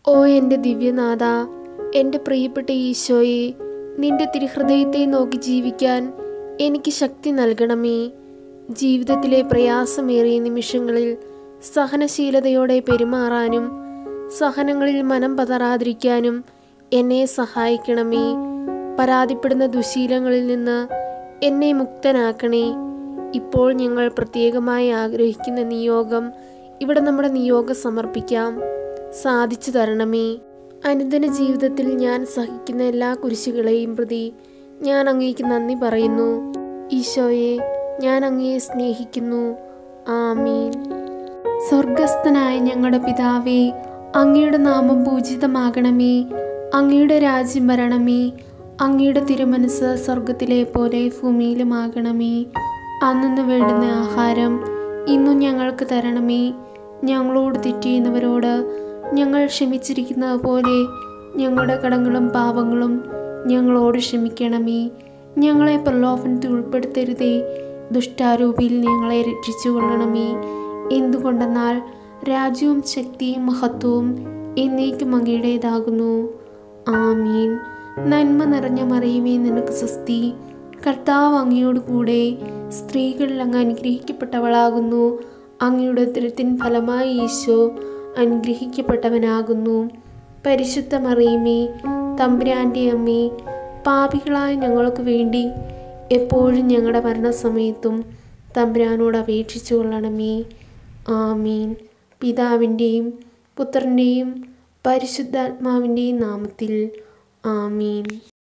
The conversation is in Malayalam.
ഓ എൻ്റെ ദിവ്യനാഥ എൻ്റെ പ്രിയപ്പെട്ട ഈശോയെ നിന്റെ തിരുഹൃദയത്തെ നോക്കി ജീവിക്കാൻ എനിക്ക് ശക്തി നൽകണമേ ജീവിതത്തിലെ പ്രയാസമേറിയ നിമിഷങ്ങളിൽ സഹനശീലതയോടെ പെരുമാറാനും സഹനങ്ങളിൽ മനം പതറാതിരിക്കാനും എന്നെ സഹായിക്കണമേ പരാതിപ്പെടുന്ന ദുശീലങ്ങളിൽ നിന്ന് എന്നെ മുക്തനാക്കണേ ഇപ്പോൾ ഞങ്ങൾ പ്രത്യേകമായി ആഗ്രഹിക്കുന്ന നിയോഗം ഇവിടെ നമ്മുടെ നിയോഗം സമർപ്പിക്കാം സാധിച്ചു തരണമേ അനുദിന ജീവിതത്തിൽ ഞാൻ സഹിക്കുന്ന എല്ലാ കുരിശുകളെയും പ്രതി ഞാൻ അങ്ങേക്ക് നന്ദി പറയുന്നു ഈശോയെ ഞാൻ അങ്ങയെ സ്നേഹിക്കുന്നു ആമീൻ സ്വർഗസ്ഥനായ ഞങ്ങളുടെ പിതാവേ അങ്ങയുടെ നാമം പൂജിതമാകണമേ അങ്ങയുടെ രാജ്യം വരണമേ അങ്ങയുടെ തിരുമനസ് സ്വർഗത്തിലെ പോലെ ഭൂമിയിലുമാകണമേ അന്നു വേണ്ടുന്ന ആഹാരം ഇന്നും ഞങ്ങൾക്ക് തരണമേ ഞങ്ങളോട് തെറ്റിയുന്നവരോട് ഞങ്ങൾ ക്ഷമിച്ചിരിക്കുന്നത് പോലെ ഞങ്ങളുടെ കടങ്ങളും പാപങ്ങളും ഞങ്ങളോട് ക്ഷമിക്കണമേ ഞങ്ങളെ പ്രലോഭനത്തിൽ ഉൾപ്പെടുത്തരുതേ ദുഷ്ടാരൂപിയിൽ ഞങ്ങളെ രക്ഷിച്ചു കൊള്ളണമേ എന്തുകൊണ്ടെന്നാൽ രാജ്യവും ശക്തിയും മഹത്വവും എന്നേക്കും അങ്ങയുടേതാകുന്നു ആമീൻ നന്മ നിറഞ്ഞ മറിയുമേ നിനക്ക് സ്വസ്തി കർത്താവ് അങ്ങയോട് കൂടെ സ്ത്രീകളിൽ അങ്ങ് അനുഗ്രഹിക്കപ്പെട്ടവളാകുന്നു അങ്ങയുടെ ഉദരത്തിൻ ഫലമായി ഈശോ അനുഗ്രഹിക്കപ്പെട്ടവനാകുന്നു പരിശുദ്ധ മറിയുമേ തമ്പുരാൻ്റെ അമ്മേ പാപികളായ ഞങ്ങൾക്ക് വേണ്ടി എപ്പോഴും ഞങ്ങളുടെ മരണസമയത്തും തമ്പുരാനോട് അപേക്ഷിച്ചു കൊള്ളണമേ ആമീൻ പിതാവിൻ്റെയും പുത്രൻ്റെയും പരിശുദ്ധാത്മാവിൻ്റെയും നാമത്തിൽ ആമീൻ